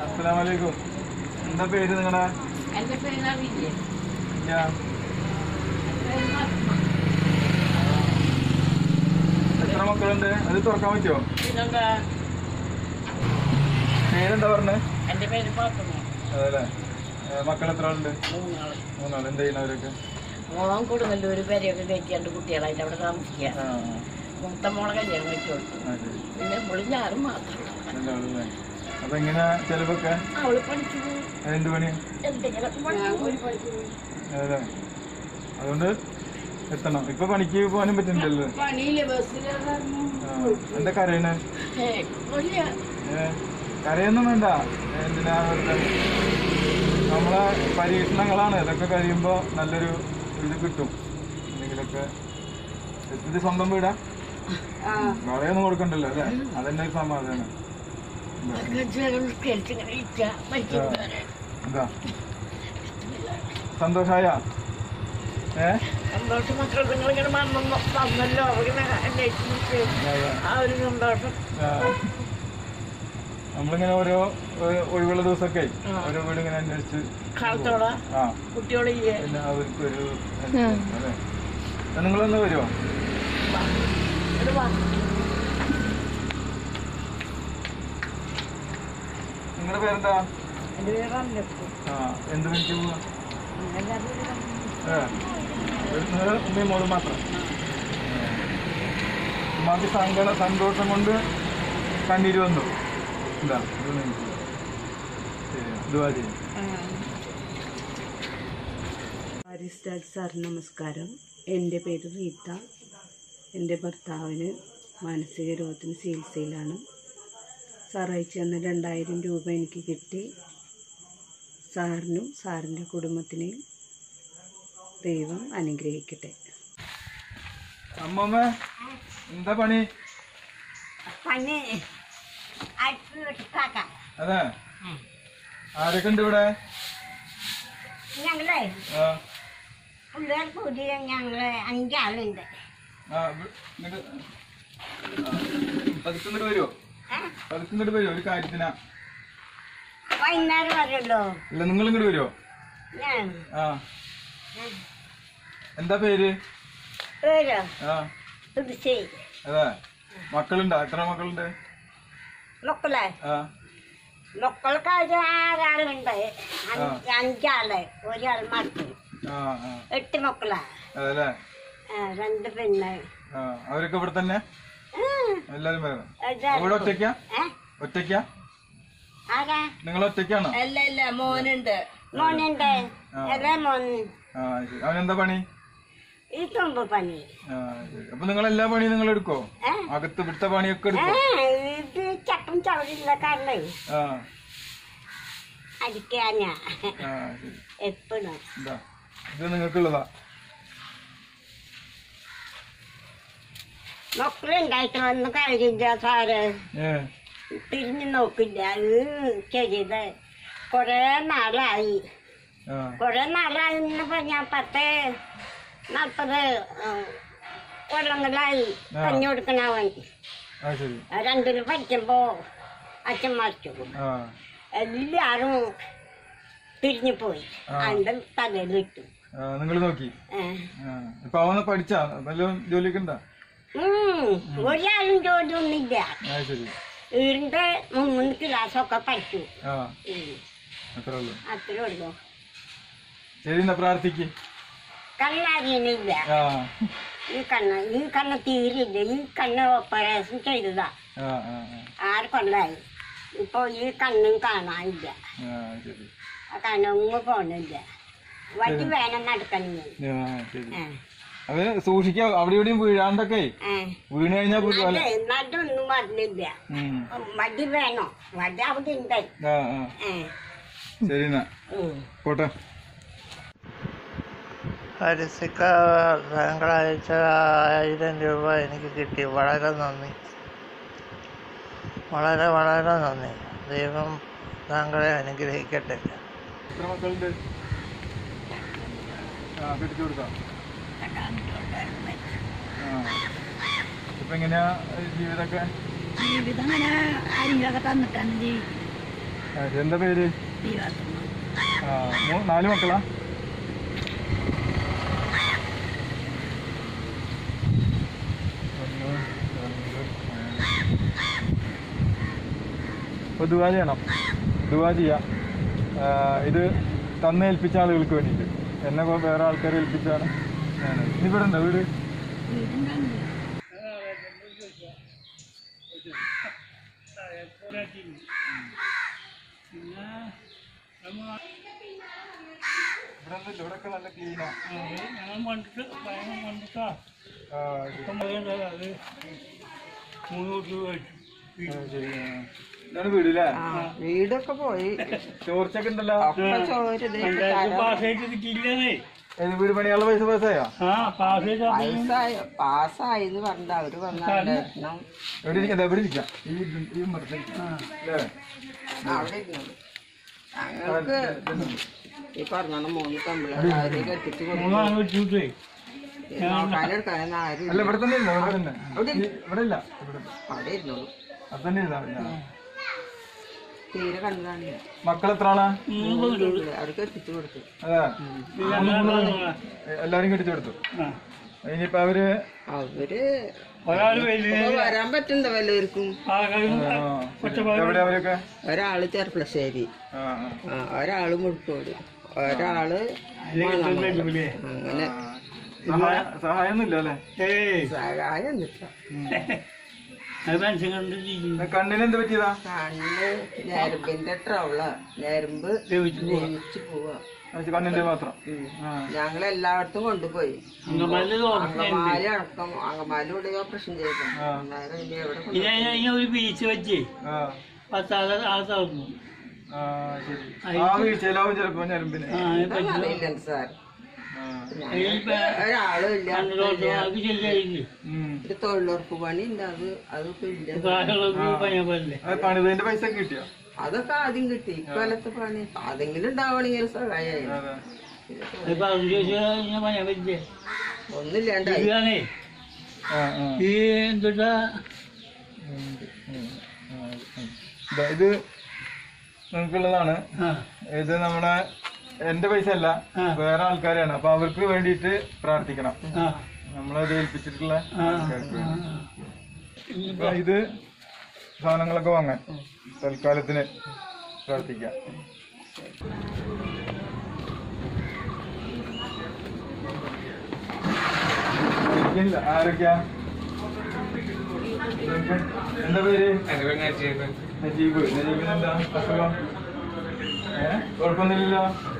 അസ്സലാമലൈക്കും എന്താ പേര് നിങ്ങളുടെ എന്റെ പേര് അറിയില്ലേ ഇല്ല പേര് ഫാത്തിമ. എത്ര മക്കളുണ്ട് അത് തുറക്കാൻ പറ്റുമോ പിന്നെന്താ പേരെന്താ പറഞ്ഞത് എന്റെ പേര് ഫാത്തിമ അതല്ലേ മക്കൾ എത്ര ആളുണ്ട് മൂന്നാള് മൂന്നാൾ എന്ത് ചെയ്യുന്നവരൊക്കെ മോൻ കൊടുങ്ങല്ലൂര് പേരെയൊക്കെ കയറ്റി രണ്ട് കുട്ടികളായിട്ട് അവിടെ താമസിക്കുക ആ മൂത്ത മോളെ കല്യാണം വെച്ചു കൊടുത്തു ആ ശരി പിന്നെ ഇവിടെ ഞാനും മാത്രം രണ്ടാളല്ലേ അപ്പൊ എങ്ങനെയാ ചെലവൊക്കെ അവള് പഠിച്ചു പോയി. എന്ത് പണി എന്തെങ്കിലും പഠിച്ചു പോയി. അതല്ലേ അതുകൊണ്ട് എത്തണം ഇപ്പൊ പണിക്ക് പോകാനും പറ്റുന്നില്ലല്ലോ പണിയില്ല ബസ്സിലായിരുന്നു ആ, എന്താ കരയണേ ഏ, കരയൊന്നും വേണ്ട എന്തിനാ വെറുതെ നമ്മളെ പരീക്ഷണങ്ങളാണ് ഇതൊക്കെ കഴിയുമ്പോ നല്ലൊരു ഇത് കിട്ടും എന്തെങ്കിലൊക്കെ ഇത് സ്വന്തം വീടാ വളയൊന്നും കൊടുക്കണ്ടല്ലോ അല്ലേ അതന്നെ ഒരു സമാധാനം ഇങ്ങനെ ഇരിക്കുക മരിക്കുന്നവരെ എന്താ സന്തോഷായ ഏ സന്തോഷം മക്കൾ നിങ്ങളിങ്ങനെ വന്നല്ലോ വന്നല്ലോ അവരിങ്ങനെ അന്വേഷിച്ചു അതെ. ആ ഒരു സന്തോഷം ആ. നമ്മളിങ്ങനെ ഓരോ ഒ- ഒഴിവുള്ള ദിവസമൊക്കെ ആ. ഓരോ വീട് ഇങ്ങനെ അന്വേഷിച്ച് കാലത്തോടെ ആ കുട്ടികളില്ലേ പിന്നെ അവർക്കൊരു അതെ എന്നാ നിങ്ങളൊന്ന് വരുമോ ഇത് വാ. നിങ്ങളുടെ പേരെന്താ എൻ്റെ പേര് റംലത്ത്. ആ എന്ത് പണിക്ക് പോവാ എല്ലാവരും ഒരു റംലത്ത്. ഏ നിങ്ങൾ ഉമ്മയും മോളും മാത്രം ഉമ്മാക്ക് സങ്കട സന്തോഷം കൊണ്ട് കണ്ണീര് വന്നു എന്താ ഇതൊന്നും എനിക്ക് ശരി, ദുആ ചെയ്യും അരിസ്റ്റാറ്റ് സാർ നമസ്കാരം എൻ്റെ പേര് റീത്ത എൻ്റെ ഭർത്താവിന് മാനസിക രോഗത്തിന് ചികിത്സയിലാണ് സാർ അയച്ചു തന്ന രണ്ടായിരം രൂപ എനിക്ക് കിട്ടി സാറിനും സാറിൻ്റെ കുടുംബത്തിനെയും ദൈവം അനുഗ്രഹിക്കട്ടെ അമ്മമ്മ എന്താ പണി പനി അടുത്ത് വെച്ചിട്ടാക്കാം അതെ ആരൊക്കെ ഉണ്ട് ഇവിടെ ഞങ്ങളെ ആ പിള്ളേർ പുതിയ ഞങ്ങള് അഞ്ചാളുണ്ട് ആ ഇവ- ഇങ്ങട് ആ, പതുക്കെ ഇങ്ങോട്ട് വരുമോ പതുക്കെ ഇങ്ങോട്ട് വരുമോ ഒരു കാര്യത്തിനാ വൈകുന്നേരം വരുമല്ലോ ഇല്ല നിങ്ങൾ ഇങ്ങോട്ട് വരുമോ ഞാൻ ആ എന്താ പേര് പേരോ ആ തുടിച്ചേ അതെ മക്കളുണ്ടോ എത്ര മക്കളുണ്ട് മക്കളെ ആ മക്കൾക്ക് ഒരു ആറാളുണ്ട് അഞ്ച് അഞ്ചാള് ഒരാൾ മക്കൾ ആ ആ എട്ട് മക്കളാ അതല്ലേ ആ, രണ്ട് പെണ്ണ് ആ അവരൊക്കെ ഇവിടെ തന്നെ ആ, എല്ലാരും വേറെ ഇതാ- ഇവിടെ ഒറ്റയ്ക്കാ ഏ? ഒറ്റയ്ക്കാ ആരാ നിങ്ങൾ ഒറ്റയ്ക്കാണോ അല്ല ഇല്ല മോനുണ്ട് മോനുണ്ട് അല്ലേ മോൻ ആ ശരി അവനെന്താ പണി ഈ തുമ്പ് പണി ആ ശരി അപ്പൊ നിങ്ങൾ എല്ലാ പണിയും നിങ്ങൾ എടുക്കോ ഏ? അകത്ത് വിട്ട പണിയൊക്കെ ആ, എടുക്കോ ഇത് ചക്കും ചവറില്ല കാരണം ആ അടിക്കാനാ ആ ശരി എപ്പോഴും ഇതാ ഇത് നിങ്ങൾക്കുള്ളതാ മക്കളുണ്ടായിട്ട് വന്ന് കഴിയില്ല സാറ് ഏ തിരിഞ്ഞു നോക്കില്ല അത് ചെയ്ത് കൊറേ നാളായി ആ കൊറേ നാളായി എന്ന് പറഞ്ഞാൽ പത്ത് നാൽപ്പത് കൊല്ലങ്ങളായി ആ. കഞ്ഞി കൊടുക്കണവൻ ആ ശരി രണ്ടിൽ പഠിക്കുമ്പോ അച്ഛൻ മരിച്ചു ആ എല്ലാരും തിരിഞ്ഞു പോയി ആ. അതിന്റെ തലയിലിട്ടു നിങ്ങൾ നോക്കി ഏ. ആ ഇപ്പൊ അവന്ന് പഠിച്ചാ വല്ലതും ജോലിയൊക്കെ ഉണ്ടാ ഉം. ഒരാളും ജോലിയൊന്നുമില്ല ആ ശരി വീടിന്റെ മൂന്ന് ക്ലാസ്സൊക്കെ പഠിച്ചു ആ ഉം. അത്രേ ഉള്ളൂ അത്രേ ഉള്ളൂ ശരി എന്നാ പ്രാർത്ഥിക്ക് കണ്ണറിയണില്ല ആ ഈ കണ്ണ് ഈ കണ്ണ് തീരില്ല ഈ കണ്ണ് ഓപ്പറേഷൻ ചെയ്തതാ ആ ആ ആ. ആറ് കൊല്ലായി ഇപ്പൊ ഈ കണ്ണും കാണാനില്ല ആ ശരി ആ കണ്ണൊന്നും പോണില്ല വണ്ടി വേണം നടക്കണമെങ്കിൽ ആ ശരി അത് സൂക്ഷിക്കാം അവിടെ ഇവിടെയും വീഴാണ്ടൊക്കെ വീണ് കഴിഞ്ഞാ പോലും അല്ല അതെ നടൊന്നും പറഞ്ഞില്ല ഉം. വണ്ടി വേണോ വണ്ടി അവിടെ ഉണ്ട് ആ ആ ഏ. ശരി എന്നാ ഉം. പോട്ടെ ഹരിസിക്ക തിങ്കളാഴ്ച ആയിരം രൂപ എനിക്ക് കിട്ടി വളരെ നന്ദി വളരെ വളരെ നന്ദി ദൈവം താങ്കളെ അനുഗ്രഹിക്കട്ടെ എത്ര മക്കളുണ്ട് ആ കെട്ടിച്ചു കൊടുക്കാം ആ ഇപ്പൊ എങ്ങനെയാ ജീവിതമൊക്കെ ജീവിതം അങ്ങനെ ആരെങ്കിലൊക്കെ തന്നിട്ടാണ് ജീവിക്കും ആ, എന്താ പേര് ആ മൂ- നാല് മക്കളാ ഒന്ന് രണ്ട് മൂന്ന് അപ്പോൾ ദുവാ ചെയ്യണം ദുവാ ചെയ്യാം ആ, ഇത് തന്ന് ഏൽപ്പിച്ച ആളുകൾക്ക് വേണ്ടിയിട്ട് എന്നെ കൊ- വേറെ ആൾക്കാരെ ഏൽപ്പിച്ചാണ് ഞാൻ ഇനി ഇവിടെ ഉണ്ടോ വീട് ഇവിടെ ഒന്നുമില്ല ഇവിടെയൊക്കെ നല്ല ക്ലീനാ ആ ഇത്. ആ, ശരി ആ. ഇതാണ് വീട് അല്ലേ വീടൊക്കെ പോയി ചോർച്ചൊക്കെ ഉണ്ടല്ലോ ഒക്കെ ചോര് ഏത് വീട് പണിയാനുള്ള പൈസ പാസ്സായോ പാസ്സായി പാസ്സായി എന്ന് പറഞ്ഞിട്ട് അവര് വന്നാൽ എവിടെ ഇരിക്കാം എവിടെ ഇരിക്കാം ഈ ഇത്- ഈ മരത്തിൽ ഇരിക്കാം. അല്ലേ അവിടെ ഇരുന്നു ഞങ്ങൾക്ക് ഈ പറഞ്ഞ മൂന്ന് തമ്മിലുള്ള അവരെ കെട്ടിച്ച് കൊടുത്തു നോക്കാനെടുക്കാനൊന്നും ആരും അല്ല ഇവിടെ തന്നെ ഇരുന്നോ ഇവിടെ തന്നെ ഈ- ഇവിടെ ഇല്ല ഇവിടെ അവിടെ ഇരുന്നോളൂ അത് തന്നെ ഇരുന്നാ മതി. ആ. തീരെ കണ്ടു കാണില്ല മക്കൾ എത്ര ആളാ അവർക്ക് എത്തിച്ചു കൊടുത്തു അതെ എല്ലാരും കെട്ടിച്ചു കൊടുത്തു ഇനിയിപ്പോ അവര് അവര് ഇപ്പൊ വരാൻ പറ്റണ്ട വല്ലവർക്കും ആ, എവിടെ അവരൊക്കെ ഒരാള് ചെർപ്പളശ്ശേരി ആ, ആ. ആ, ഒരാള് മുഴുക്കോട് ഒരാള് മണമംഗലം. അങ്ങനെ സഹായം സഹായമൊന്നുമില്ല അല്ലേ സഹായം കിട്ടാം കണ്ണിന് എന്ത് പറ്റിയതാ കണ്ണ് ഞരമ്പിന്റെ ട്രവള ഞരമ്പ് ലയിച്ചു പോവാ അത് കണ്ണിന്റെ മാത്രം ആ. ഞങ്ങൾ എല്ലായിടത്തും കൊണ്ടുപോയി അങ്കമാലി അടക്കം അങ്കമാലിയുടെ ഓപ്പറേഷൻ ചെയ്തു ആ. അന്നേരം ഇനി എവിടെ കൊണ്ടുപോയി? ഒരു ബീച്ച് വെച്ച് ആ പത്താളെ ആ തുറന്നു ആ ശരി ആ വീഴ്ചയിലാവും ചിലപ്പോ ഞരമ്പിന് ഇതൊന്നും അറിയില്ല സാർ ആ. ഒരാളും ഇല്ല അത് ശരിയായില്ലേ ഉം. ഒരു തൊഴിലുറപ്പ് പണി ഉണ്ട് അത് അതിപ്പോ ഇല്ല പ്രായമുള്ളവർക്ക് പണിയാൻ പറ്റില്ലേ അത് പണിതതിന്റെ പൈസ കിട്ടിയ അതൊക്കെ ആദ്യം കിട്ടി ഇക്കൊല്ലത്തെ പണി അതെങ്കിലും ഉണ്ടാവണെങ്കിൽ സഹായമായി അതെ അത് പറഞ്ഞു ചോദിച്ചാൽ ഞാൻ പണിയാൻ പറ്റില്ലേ ഒന്നില്ലാണ്ടായി ഇതാണേ ആ ആ ഈ എന്തുട്ടാ ഉം. ഉം. ആ, ഉം. ദാ ഇത് നിങ്ങൾക്കുള്ളതാണ് ആ ഇത് നമ്മുടെ എന്റെ പൈസ അല്ല ആ. വേറെ ആൾക്കാരാണ് അപ്പൊ അവർക്ക് വേണ്ടിയിട്ട് പ്രാർത്ഥിക്കണം ആ നമ്മളത് ഏൽപ്പിച്ചിട്ടുള്ള ആ ആൾക്കാർക്ക് ആ. വേണ്ടി. അപ്പൊ ഇത് സാധനങ്ങളൊക്കെ വാങ്ങാൻ തൽക്കാലത്തിന് പ്രാർത്ഥിക്കാം ഇല്ല, ആരൊക്കെയാ നിനക്ക് എന്താ പേര് നജീബ് നജീബിന് എന്താ അസുഖം ഏ കുഴപ്പമൊന്നുമില്ലല്ലോ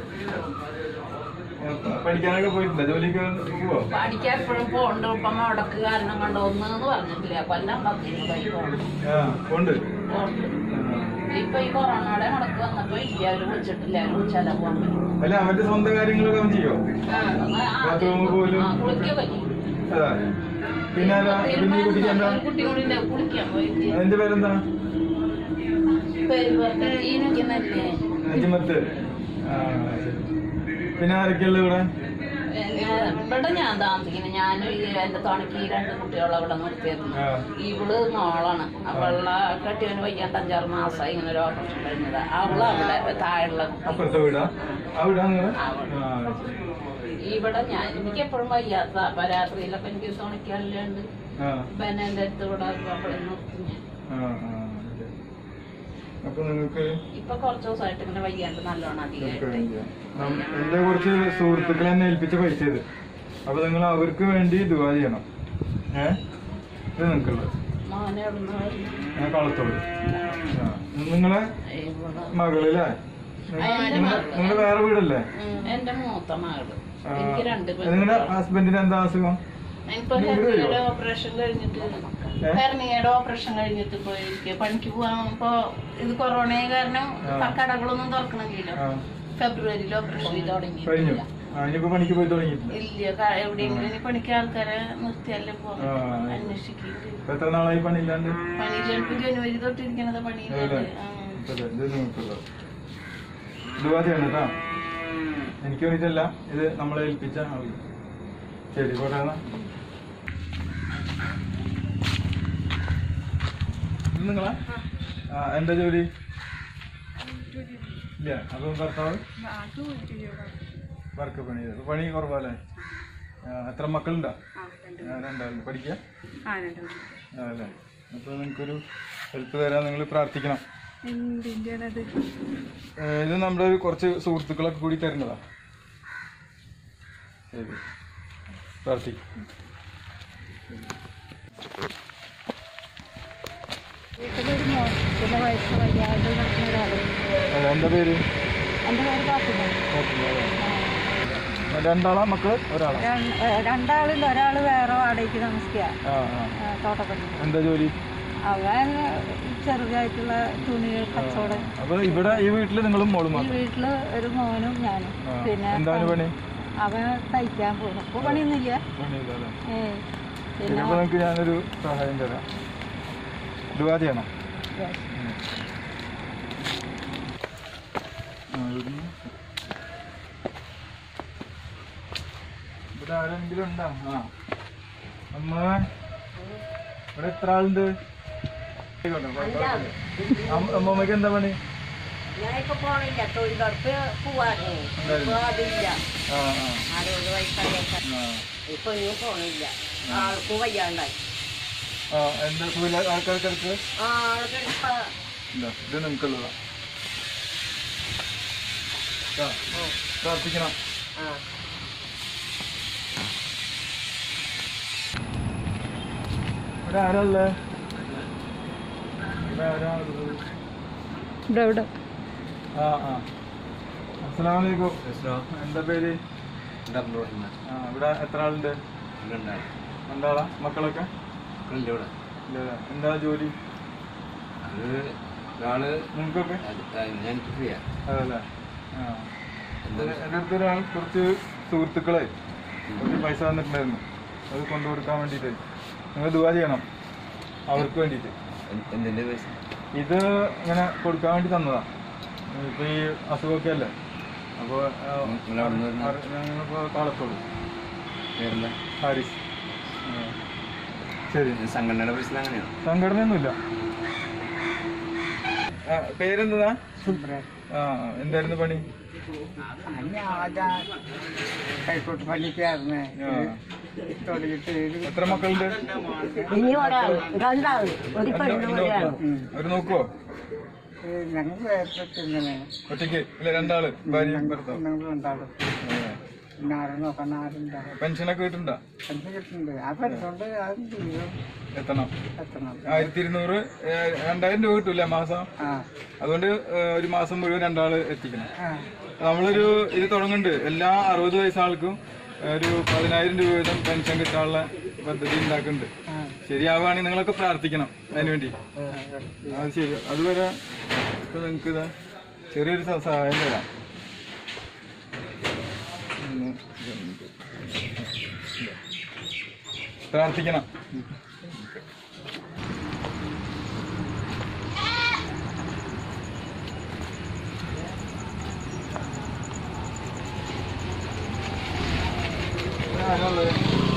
ഏ, പഠിക്കാനൊക്കെ പോയിട്ടുണ്ടോ ജോലിക്ക് പോവോ പഠിക്കാൻ എപ്പോഴും പോണ്ട് ഇപ്പം മുടക്ക് കാരണം കൊണ്ട് ഒന്നെന്ന് പറഞ്ഞിട്ടില്ല കൊല്ലം പത്തിന് പോയി പോകണം ആ ഉണ്ട് ഇപ്പൊ ഈ കൊറോണയുടെ മുടക്ക് വന്നപ്പോ ഇല്ല അവര് വിളിച്ചിട്ടില്ല അവര് വിളിച്ചാലാ പോകാൻ പറ്റും അല്ല അവന്റെ സ്വന്തം കാര്യങ്ങളൊക്കെ അവൻ ചെയ്യോ ബാത്റൂമിൽ പോലും കുളിക്കൊക്കെ അതാ പിന്നെ ആരാ? പിന്നെ ഈ കുട്ടിക്ക് എന്താ കുട്ടി കൂടി ഉണ്ട്, കുളിക്കാൻ പോയിട്ട് അതിന്റെ പേരെന്താ പേര് പറഞ്ഞ ജീനിക്കുന്നല്ലേ അജിമത്ത് ആ ശരി പിന്നെ ആരൊക്കെയുള്ള ഇവിടെ ഇവിടെ ഞാൻ താമസിക്കുന്നത് ഞാനും ഈ എന്റെ തുണയ്ക്ക് ഈ രണ്ട് കുട്ടികളെ ഇവിടെ നിർത്തിയിരുന്നു ആ. ഇവള് മോളാണ് അവളെ കെട്ടിയവന് വയ്യാണ്ട് അഞ്ചാറ് മാസമായി ഇങ്ങനെ ഒരു ഓപ്പറേഷൻ കഴിഞ്ഞത് അവള് അവിടെ താഴെയുള്ള കുട്ടി അപ്പുറത്തെ വീടാ ആ വീടാ നിങ്ങള് ആ ശരി. ഇവിടെ ഞാൻ എനിക്ക് എപ്പോഴും വയ്യാത്ത അപ്പൊ രാത്രിയിലൊക്കെ എനിക്ക് തുണയ്ക്കാനുണ്ട് ആ പിന്നെ എന്റെ അടുത്ത് ഇവിടെ അവിടെ നിർത്തി ഞാൻ ആ ആ ശരി. അപ്പൊ നിങ്ങൾക്ക് ഇപ്പൊ കുറച്ച് ദിവസമായിട്ട് ഇങ്ങനെ വയ്യാണ്ട് നല്ലോണം അധികമായിട്ട് എന്റെ കുറച്ച് സുഹൃത്തുക്കൾ എന്നെ ഏൽപ്പിച്ച പൈസ ഇത് അപ്പൊ നിങ്ങൾ അവർക്ക് വേണ്ടി ദുവാ ചെയ്യണം ഏ ഇത് നിങ്ങൾക്കുള്ളത് മോനെ എവിടുന്ന് വരുന്നു? ഞാൻ കളത്തോട് ആ. നിങ്ങളെ ഇവിടെ മകളില്ലേ നിങ്ങളുടെ വേറെ വീടല്ലേ എന്റെ മൂത്ത മകള് ആ. എനിക്ക് രണ്ട് നിങ്ങളുടെ ഹസ്ബൻഡിന് എന്താ അസുഖം ഇപ്പൊ ഹെർണിയുടെ ഓപ്പറേഷൻ കഴിഞ്ഞിട്ട് ഹെർണിയുടെ ഓപ്പറേഷൻ കഴിഞ്ഞിട്ട് ഇപ്പൊ എനിക്ക് പണിക്ക് പോവാൻ ഇപ്പൊ ഇത് കൊറോണ കാരണം ആ. കടകളൊന്നും തുറക്കണമെങ്കിലോ ആ ഫെബ്രുവരിയിൽ ഓപ്പറേഷൻ ചെയ്ത് കഴിഞ്ഞു തുടങ്ങിയിട്ടില്ല ആ ഇനിയിപ്പോ പണിക്ക് പോയി തുടങ്ങിയിട്ടില്ല ഇല്ല ക- എവിടെയെങ്കിലും ഇനി പണിക്ക് ആൾക്കാരെ നിർത്തിയല്ലേ പോകാൻ ആ. അന്വേഷിക്കുന്നുണ്ട് ഇപ്പൊ എത്ര നാളായി പണിയില്ലാണ്ട് പണി ചിലപ്പോ ജനുവരി തൊട്ടിരിക്കണത് പണിയില്ലല്ലേ ആ. ഇപ്പൊ ഇത് ഇത് നിങ്ങൾക്കുള്ളത് ദുവാ ചെയ്യണം കേട്ടോ എനിക്ക് വേണ്ടിയിട്ടല്ല ഇത് നമ്മളെ ഏൽപ്പിച്ച ആള് ശരി പോട്ടെ എന്നാ ഇത് നിങ്ങളാ ആ എന്താ ജോലി ഇല്ല അപ്പം ഭർത്താവ് വർക്ക് പണി ചെയ്തത് പണി കുറവല്ലേ ആ, എത്ര മക്കളുണ്ടോ ആ, രണ്ടാളുണ്ട് പഠിക്കുക ആ, അല്ലേ അപ്പോൾ നിങ്ങൾക്കൊരു ഹെൽപ്പ് തരാൻ നിങ്ങൾ പ്രാർത്ഥിക്കണം ഏ, ഇത് നമ്മുടെ ഒരു കുറച്ച് സുഹൃത്തുക്കളൊക്കെ കൂടി തരുന്നതാ ശരി പ്രാർത്ഥിക്കും വീട്ടിലൊരു മോൻ പിന്നെ വയസ്സ് വയ്യാതെ നടക്കുന്ന ഒരാള് അതെ, എന്താ പേര് എൻ്റെ പേര് കാപ്പില്ല രണ്ടാളാ മക്കള് ഒരാളാ രണ്ടാളിൽ ഒരാൾ വേറെ വാടകയ്ക്ക് താമസിക്കുക ആ ആ തോട്ടപ്പള്ളി എന്താ ജോലി അവൻ ചെറുതായിട്ടുള്ള തുണി കച്ചവടം അപ്പൊ ഇവിടെ ഈ വീട്ടില് നിങ്ങളും മോളും ഈ മാത്രം വീട്ടില് ഒരു മോനും ഞാനും ആ. പിന്നെ എന്താണ് പണി അവൻ തയ്ക്കാൻ പോകുന്നു ഇപ്പൊ പണിയൊന്നുമില്ല പണിയില്ല അല്ലേ ഏ പിന്നെ ചിലപ്പോ നിങ്ങൾക്ക് ഞാനൊരു സഹായം തരാം ദുവാ ചെയ്യണം Yes. ഉം. ആ, ഇവിടുന്ന് ഇവിടെ ആരെങ്കിലും ഉണ്ടോ ആ അമ്മ ഇവിടെ എത്ര ആളുണ്ട് ആയിക്കോട്ടെ, കുഴപ്പമില്ല. അമ്മ- അമ്മമ്മക്ക് എന്താ പണി ഞാനിപ്പോ പോണില്ല തൊഴിലുറപ്പ് പോവാറേ ഇപ്പൊ അതില്ല ആ ആ അറുപത് വയസ്സായേക്ക ആ ഇപ്പൊ ഇനിയും പോണില്ല ആൾക്ക് വയ്യാണ്ടായി ആ എന്താ സുഖമില്ല ആൾക്കാർക്കിടക്ക് ആ ആൾക്ക് ഇപ്പൊ ഇല്ല ഇത് നിങ്ങൾക്കുള്ളതാ ആ, പ്രാർത്ഥിക്കണം ആ ഇവിടെ ആരാ ഉള്ളേ ഇവിടെ ആരാ ഉള്ളത്? ഇവിടെ ഇവിടെ ആ ആ അസ്സലാമലൈക്കും എന്താ പേര് ആ ഇവിടെ എത്ര ആളുണ്ട് രണ്ടാളാ മക്കളൊക്കെ ഇല്ല. എന്താ ജോലി നിങ്ങൾക്കൊക്കെ അതല്ലേ ആ എൻ്റെ എൻ്റെ അടുത്ത് ഒരാൾ കുറച്ച് സുഹൃത്തുക്കളെ കുറച്ച് പൈസ തന്നിട്ടുണ്ടായിരുന്നു അത് കൊണ്ടുകൊടുക്കാൻ വേണ്ടിയിട്ട് നിങ്ങൾ ദുവാ ചെയ്യണം അവർക്ക് വേണ്ടിയിട്ട് എന്തിന്റെ പൈസ ഇത് ഇങ്ങനെ കൊടുക്കാൻ വേണ്ടി തന്നതാ ഇപ്പൊ ഈ അസുഖമൊക്കെ അല്ലേ അപ്പോൾ നിങ്ങൾ അവിടുന്ന് വരുന്ന ഞങ്ങളിപ്പോൾ കാളത്തോട് പേരെന്താ ഹാരിസ് ആ. ശരി സംഘടനയുടെ പൈസ അങ്ങനെയാണോ സംഘടനയൊന്നുമില്ല ആ, പേരെന്താ ആ എന്തായിരുന്നു പണി കൈക്കോട്ട് പണിക്കാരനെ ആ. തുടങ്ങിയിട്ട് എത്ര മക്കളുണ്ട് ഇനി ഒരാൾ രണ്ടാള് ഒരു പെണ്ണും ഒരാൾ അവർ നോക്കുവോ ഞങ്ങൾ വേർപെട്ടിങ്ങനെ ഒറ്റയ്ക്ക് ഇല്ല രണ്ടാള് ഭാര്യയും ഭർത്താവും ഞങ്ങൾ ഉണ്ടാകും ആ. പിന്നെ ആരും നോക്കാൻ ആരുണ്ടാകും പെൻഷനൊക്കെ കിട്ടുന്നുണ്ടോ എന്ത് കിട്ടുന്നുണ്ട് ആ പരിസോണ്ട് അത് തീരും എത്തണം എത്തണം ആയിരത്തി ഇരുന്നൂറ് ഏ, രണ്ടായിരം രൂപ കിട്ടൂല മാസം ആ അതുകൊണ്ട് ഏ, ഒരു മാസം മുഴുവൻ രണ്ടാള് എത്തിക്കണം ആ നമ്മളൊരു ഇത് തുടങ്ങുന്നുണ്ട് എല്ലാ അറുപത് വയസ്സാൾക്കും ഒരു പതിനായിരം രൂപ വീതം പെൻഷൻ കിട്ടാനുള്ള പദ്ധതി ഉണ്ടാക്കുന്നുണ്ട് ശരിയാവുകയാണെങ്കിൽ നിങ്ങളൊക്കെ പ്രാർത്ഥിക്കണം അതിനുവേണ്ടി അത് ശരി അതുവരെ ഇപ്പൊ നിങ്ങൾക്ക് ഇതാ ചെറിയൊരു സ- സഹായം തരാം ഒന്ന്, രണ്ട്, ഇതാ. പ്രാർത്ഥിക്കണം ആരാളുള്ളത്?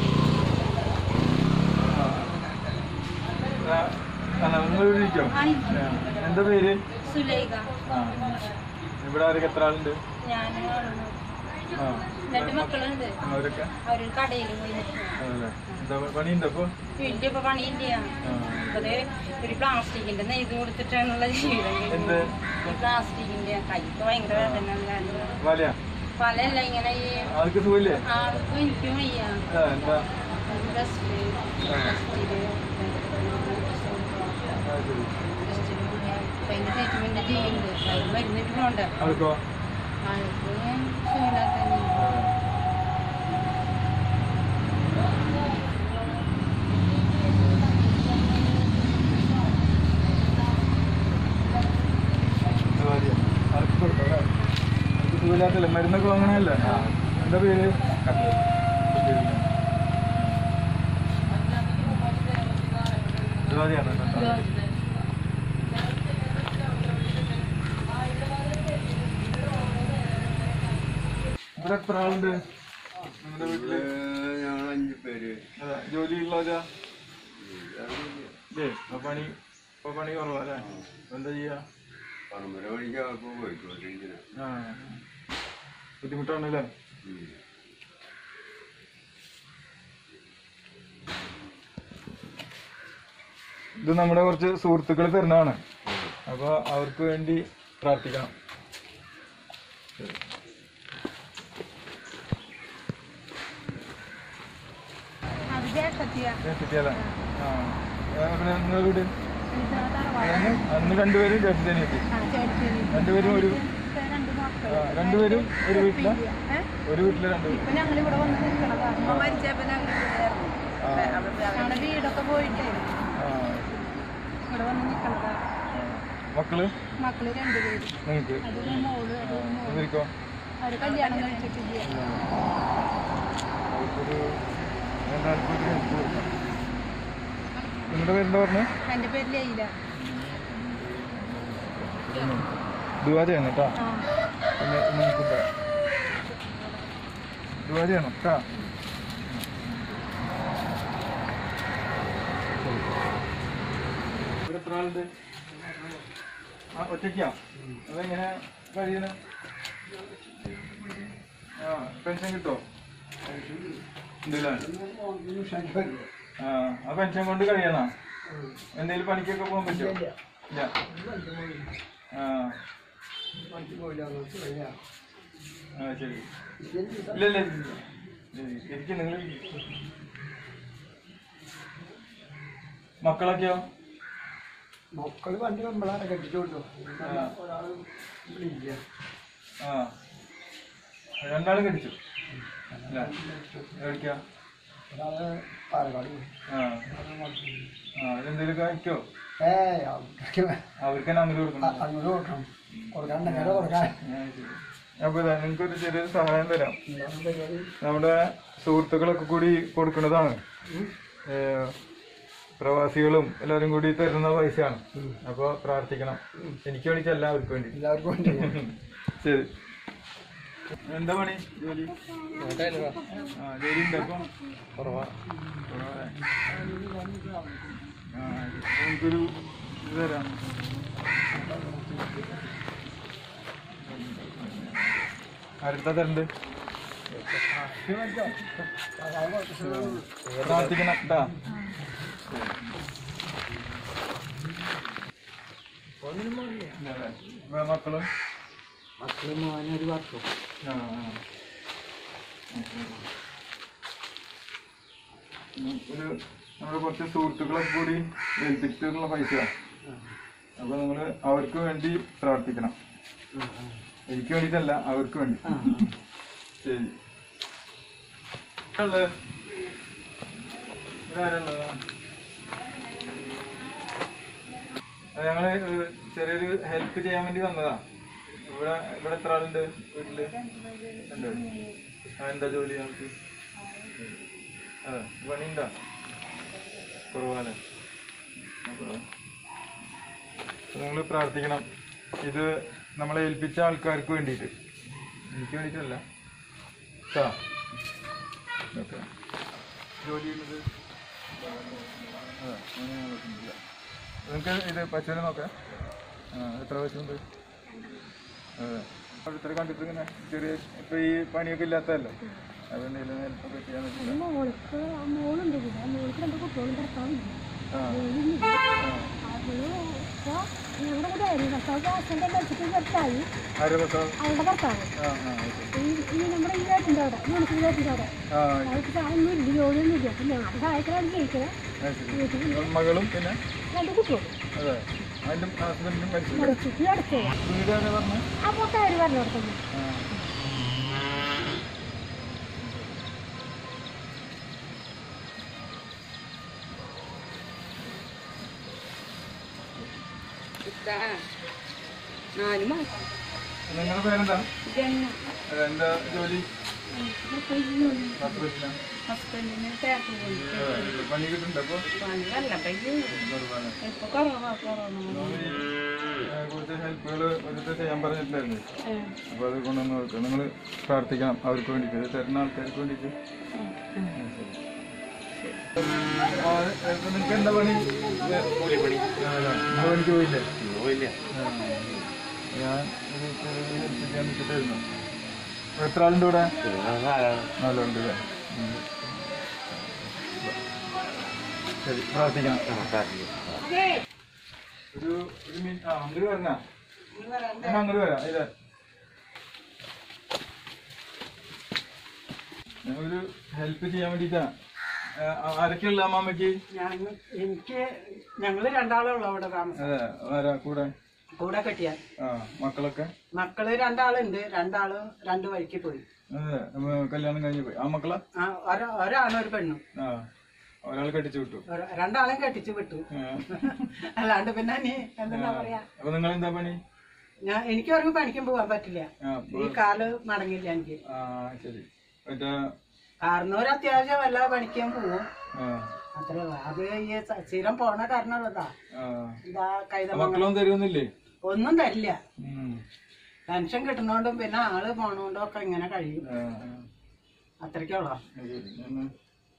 ആ. ആ, നിങ്ങൾ ഇവിടെ ഇരിക്കോ? ആ. എന്താ പേര് സുലൈഖ ആ ഇവിടെ ആരൊക്കെ എത്ര ആളുണ്ട് ഞാൻ ആ രണ്ട് മക്കളുണ്ട് അവരൊക്കെ അവർ കടയിൽ പോയി നിൽക്കുന്നു. അതല്ലേ എന്താ പണിയുണ്ടോ അപ്പൊ വലിയ ഇപ്പൊ പണിയില്ല ആ. ഇപ്പത് ഒരു പ്ലാസ്റ്റിക്കിന്റെ നെയ്ത് കൊടുത്തിട്ടാണുള്ള ജീവിതം എന്ത് ഈ പ്ലാസ്റ്റിക്കിന്റെ കൈക്ക് ഭയങ്കര വേദന ഉണ്ടായിരുന്നു. വലയാ പലല്ല ഇങ്ങനെ ഈ ആൾക്ക് സുഖമില്ലേ ആൾക്കും എനിക്കും വയ്യ ആ, എന്താ ബ്രസ്റ്റ് ബ്രസ്റ്റില് ആ, ശരി ബ്രസ്റ്റില് ഭയങ്കര ട്രീറ്റ്മെന്റ് ചെയ്യുന്നുണ്ട് അതിന് മരുന്നിട്ട് പോണ്ട ആൾക്കോ ആൾക്ക് സുഖമില്ലാത്ത ആ. ഇത് മതിയോ? ആൾക്ക് കൊടുത്തോ, അല്ലേ? ആൾക്ക് സുഖമില്ലാത്തല്ലേ മരുന്നൊക്കെ വാങ്ങണല്ലേ എന്താ പേര് ഇത് മതിയാണോ കേട്ടോ? ഇവിടെ എത്ര ആളുണ്ട് നമ്മുടെ വീട്ടില് ഞങ്ങൾ അഞ്ചു പേര് അതെ ജോലിയുള്ളവരാ ഇല്ലേ ഇപ്പൊ പണി ഇപ്പൊ പണി കുറവല്ലേ ഇപ്പൊ എന്താ ചെയ്യാ പറമ്പര വഴിക്ക് അപ്പോൾ പോയിക്കോട്ടിരിക്കുന്നത് ആ ബുദ്ധിമുട്ടാണല്ലേ ഇത് നമ്മുടെ കുറച്ച് സുഹൃത്തുക്കൾ തരുന്നതാണ് അപ്പൊ അവർക്ക് വേണ്ടി പ്രാർത്ഥിക്കണം ചേച്ചിയല്ലേ? ആ. ഏ, പിന്നെ നിങ്ങളെ വീട് ഏ, അന്ന് രണ്ടുപേരും ചേട്ടത്തി രണ്ടുപേരും ഒരു ആ, രണ്ടുപേരും ഒരു വീട്ടില ഒരു വീട്ടില് രണ്ടുപേരും ഞങ്ങളിവിടെ വന്ന് നിൽക്കണതാ അമ്മ മരിച്ചപ്പോ ഞങ്ങൾ ആ, ഞങ്ങളുടെ വീടൊക്കെ പോയിട്ടേ ആ, ഇവിടെ വന്ന് നിൽക്കണതാ ആ. മക്കള് മക്കള് രണ്ടുപേരും നിങ്ങക്ക് അതിന് മോള് ആ, ഇവർക്കോ അവര് കല്യാണം കഴിച്ചിട്ടില്ല അവർക്കൊരു രണ്ടാൾക്കും ഒരു help കൊടുക്കണം. നിങ്ങളുടെ പേരെന്താ പറഞ്ഞു എന്റെ പേര് ലൈല ദുവാ ചെയ്യണം കേട്ടോ ആ പിന്നെ നമുക്കുണ്ട് ദുവാ ചെയ്യണം കേട്ടോ ഇവിടെ എത്ര ആളുണ്ട് ആ ഒറ്റയ്ക്കാ അതെങ്ങനെ കഴിയണ ആ പെൻഷൻ കിട്ടോ ഉണ്ടല്ലേ ആ ആ പെൻഷൻ കൊണ്ട് കഴിയണോ എന്തെങ്കിലും പണിക്കൊക്കെ പോകാൻ പറ്റുമോ ഇല്ല ആ ആ ശരി ഇല്ല ഇല്ല ഇല്ല. ഇരിക്ക് നിങ്ങൾ മക്കളൊക്കെയോ മക്കള് പണ്ട് നമ്മളാണ് കെട്ടിച്ചോണ്ടോ ആ. ഒരാള് ഇവിടെ ഇല്ല ആ രണ്ടാളും കടിച്ചു അല്ല എവിടേക്കാ ഒരാള് പാലക്കാട് പോയി ആ ആ അതെന്തേലും കഴിക്കോ ഏ അവർക്ക് അവർക്ക് തന്നെ അങ്ങനെ കൊടുക്കണം അങ്ങോട്ട് കൊടുക്കണം കൊടുക്കാൻ നേരെ കൊടുക്കാൻ ആ, ശരി. അപ്പൊ നിങ്ങൾക്ക് ഒരു ചെറിയൊരു സഹായം തരാം എന്താണ് പരിപാടി നമ്മുടെ സുഹൃത്തുക്കളൊക്കെ കൂടി കൊടുക്കുന്നതാണ് ഏ, പ്രവാസികളും എല്ലാവരും കൂടി തരുന്ന പൈസയാണ് അപ്പൊ പ്രാർത്ഥിക്കണം എനിക്ക് വേണ്ടിട്ടല്ല അവർക്ക് വേണ്ടി എല്ലാവർക്കും വേണ്ടി ശരി എന്താ പണി ജോലി ആ ജോലി ഉണ്ട് അപ്പം കുറവാ ആ നമുക്കൊരു ഇത് തരാം ആരുടെ തരണ്ട് പ്രാർത്ഥിക്കണം കേട്ടാ ഇല്ലല്ലേ? മക്കളും മക്കള് മോനൊരു വർഷം ആ, ആ. ഉം, ഒരു നമ്മുടെ കുറച്ച് സുഹൃത്തുക്കളൊക്കെ കൂടി ഏൽപ്പിച്ചിട്ടുള്ള പൈസ അപ്പൊ നിങ്ങള് അവർക്ക് വേണ്ടി പ്രാർത്ഥിക്കണം എനിക്ക് വേണ്ടിട്ടല്ല അവർക്ക് വേണ്ടി ശരി ഉള്ളത്? ഇതാരാള്ളത്? അത് ഞങ്ങള് ഒരു ചെറിയൊരു ഹെൽപ്പ് ചെയ്യാൻ വേണ്ടി വന്നതാ ഇവിടെ ഇവിടെ എത്ര ആളുണ്ട് വീട്ടില് ഉണ്ട് ആ, എന്താ ജോലി നമുക്ക് അതെ പണിയുണ്ടോ കുറവാണ് നിങ്ങൾ പ്രാർത്ഥിക്കണം ഇത് നമ്മളെ ഏൽപ്പിച്ച ആൾക്കാർക്ക് വേണ്ടിയിട്ട് എനിക്ക് വേണ്ടിയിട്ടല്ല കേട്ടോ ഓക്കെ ജോലി ചെയ്യുന്നത് അതെ അങ്ങനെ ഞാൻ നോക്കുന്നില്ല നിങ്ങൾക്ക് ഇത് പശുവിനെ നോക്കാം ആ എത്ര പശുണ്ട് അതെ ഓരോരുത്തരെ കണ്ടിട്ട് ഇങ്ങനെ ചെറിയ ഇപ്പൊ ഈ പണിയൊക്കെ ഇല്ലാത്തതല്ലേ അതെന്തെങ്കിലും ഹെൽപ്പൊക്കെ ചെയ്യാൻ പറ്റില്ല മോൾക്ക് മോളുണ്ട് ഇവിടെ മോൾക്ക് രണ്ട് കുട്ടികളും ഭർത്താവില്ല ആ ഞങ്ങളുടെ കൂടെ ആയിരുന്നു ഭർത്താവ് ആക്സിഡന്റ് മരിച്ചിട്ട് ഭർത്താവ് ആരുടെ ഭർത്താവ് അവളുടെ ഭർത്താവ് ആ ആ ഓക്കെ ഈ ഈ നമ്മുടെ ഈ വീട്ടിൻ്റെ അവിടെ മുനിസിപ്പൽ വീട്ടിൻ്റെ അവിടെ ആ അവർക്ക് സാധനം ഇല്ല ജോലിയൊന്നും ഇല്ല പിന്നെ അത് സഹായിക്കലാണ് ജയിക്കണേ ആ, ശരി മകളും പിന്നെ രണ്ട് കുട്ടികളും അതെ അതിന്റെ ഹസ്ബൻഡിനും മരിച്ചു മരിച്ചു ഈ അടുത്തേ വീട് ആരാ പറഞ്ഞു ആ പൊട്ടാര് പറഞ്ഞു കൊടുത്തത് നാല് മാസം നിങ്ങളുടെ പേരെന്താ അതെ, എന്താ ജോലി പത്രത്തിലാ? ഹസ്ബൻഡിന് തേപ്പ് പോയി അതെ, പണി കിട്ടുന്നുണ്ട് അപ്പൊ പണിയല്ല പയ്യ കുറവാണ് ഇപ്പൊ കുറവാ കുറവാ നമ്മൾ ഈ, ഏ, കുറച്ച് ഹെൽപ്പുകൾ ഓരോരുത്തർ ചെയ്യാൻ പറഞ്ഞിട്ടുണ്ടായിരുന്നു അപ്പൊ അത് കൊണ്ടുവന്ന് നോക്കുക നിങ്ങൾ പ്രാർത്ഥിക്കണം അവർക്ക് വേണ്ടിയിട്ട് ഇത് തരുന്ന ആൾക്കാർക്ക് വേണ്ടിയിട്ട് നിങ്ങൾക്ക് എന്താ പണി കൂലിപ്പണി പണിക്ക് പോയില്ലേ പോയില്ല ആ. ഞാൻ ഒരു ചെറിയ ഹെൽപ്പ് ചെയ്യാൻ വെച്ചിട്ടായിരുന്നു എത്ര ആളുണ്ട് ഇവിടെ നാലുണ്ട് അല്ലേ ഉം. ശരി പ്രാർത്ഥിക്കണം ഒരു ഒരു മിനിറ്റ് ആ അങ്ങോട്ട് വരണ ഞാൻ അങ്ങോട്ട് വരാം ഇല്ല ഞാൻ ഒരു ഹെൽപ്പ് ചെയ്യാൻ വേണ്ടിട്ടാ ആരൊക്കെയുള്ള അമ്മാമ്മക്ക് ഞാൻ എനിക്ക് ഞങ്ങള് രണ്ടാളുള്ളൂ അവിടെ താമസം അതെ ആരാ കൂടെ കൂടെ കെട്ടിയാൽ ആ മക്കളൊക്കെ മക്കള് രണ്ടാളുണ്ട് രണ്ടാളും രണ്ടു വഴിക്ക് പോയി അതെ നമ്മ കല്യാണം കഴിഞ്ഞ് പോയി ആ മക്കളെ ആ ഒരാ- ഒരാണും ഒരു പെണ്ണും ആ ഒരാൾ കെട്ടിച്ചു വിട്ടു ഒര- രണ്ടാളെയും കെട്ടിച്ചു വിട്ടു ആ. അല്ലാണ്ട് പിന്നെ നീ എന്താ പറയാ അപ്പൊ നിങ്ങൾ എന്താ പണി ഞാൻ എനിക്ക് ഒരു പണിക്കും പോകാൻ പറ്റില്ല ആ, അപ്പൊ- ഈ കാല് മടങ്ങില്ല എനിക്ക് ആ ശരി മറ്റേ കാരണം ഒരു അത്യാവശ്യം വല്ല പണിക്കും പോവും ആ അത്രേ ഉള്ളൂ അത് ഈ സ- സ്ഥിരം പോണ കാരണമുള്ളതാ ആ എന്താ ആ കൈതമംഗലം മക്കളൊന്നും തരുമൊന്നുമില്ലേ ഒന്നും തരില്ല ഉം. പെൻഷൻ കിട്ടുന്നോണ്ടും പിന്നെ ആള് പോണോണ്ടും ഒക്കെ ഇങ്ങനെ കഴിയും ആ, ആ. അത്രയ്ക്കുള്ളൂ ആ, ശരി. ഞാൻ-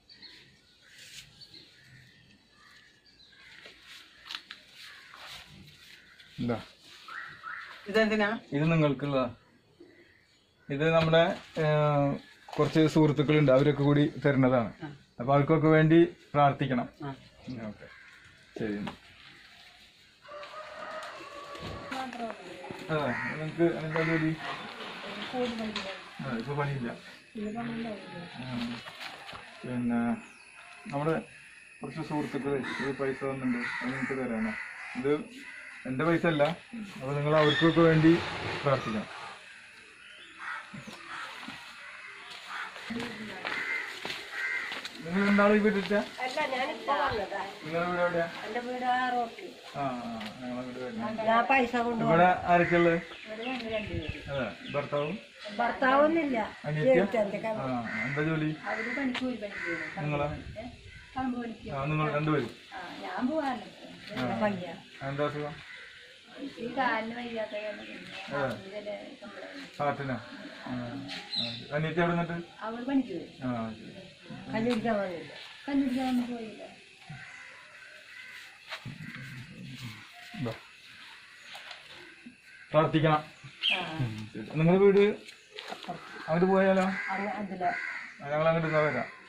എന്താ ഇതെന്തിനാ ഇത് നിങ്ങൾക്കുള്ള ഇത് നമ്മുടെ ആ, കുറച്ച് സുഹൃത്തുക്കളുണ്ട് അവരൊക്കെ കൂടി തരുന്നതാണ് അപ്പൊ അവർക്കൊക്കെ വേണ്ടി പ്രാർത്ഥിക്കണം ആ. ഓക്കെ ശരി അതെ നിങ്ങൾക്ക് എന്താ ജോലി ആ, ഇപ്പൊ പണിയില്ല ആ. പിന്നെ നമ്മുടെ കുറച്ച് സുഹൃത്തുക്കൾ ഇത് പൈസ തന്നിട്ടുണ്ട് അത് നിങ്ങൾക്ക് തരാനോ ഇത് എന്റെ പൈസ അല്ല അപ്പൊ നിങ്ങൾ അവർക്കൊക്കെ വേണ്ടി പ്രാർത്ഥിക്കണം നിങ്ങൾ രണ്ടാളും ഈ വീട്ടിൽ അല്ല ഞാനിപ്പോ വന്നതാ നിങ്ങളുടെ വീട് എവിടെയാ എന്റെ വീട് ആ റോട്ടിൽ ആ ഞങ്ങളെ വീട് വരുന്നത് ഞാൻ പൈസ കൊണ്ട് ഇവിടെ ആരൊക്കെയുള്ളത് അതെ ഭർത്താവും ഭർത്താവൊന്നുമില്ല അനിയത്യ ആ എന്താ ജോലി അവര് പണിക്ക് പോയി പണിക്ക് പോയി നിങ്ങളെ കമ്പ് പണിക്ക് ആ നിങ്ങൾ രണ്ടുപേരും ആ ഞാൻ പോവാറില്ല വയ്യ ആ, എന്താ അസുഖം ഈ കാലിന് വയ്യാത്ത കാരണം പിന്നെ അതെ ഇതിലെ complaint. ഹാർട്ടിനാ ആ, ആ. അനിയത്തി എവിടെ നിന്നിട്ട് അവര് പണിക്ക് പോയി ആ ശരി കല്ലിടിക്കാൻ വന്നില്ല കണ്ടിട്ട് ഒന്നും പോയില്ല ഇതാ. പ്രാർത്ഥിക്കണം നിങ്ങളുടെ വീട് അങ്ങോട്ട് പോയാലോ അങ്ങ് അതിലെ ഞങ്ങൾ അങ്ങോട്ട് വരാം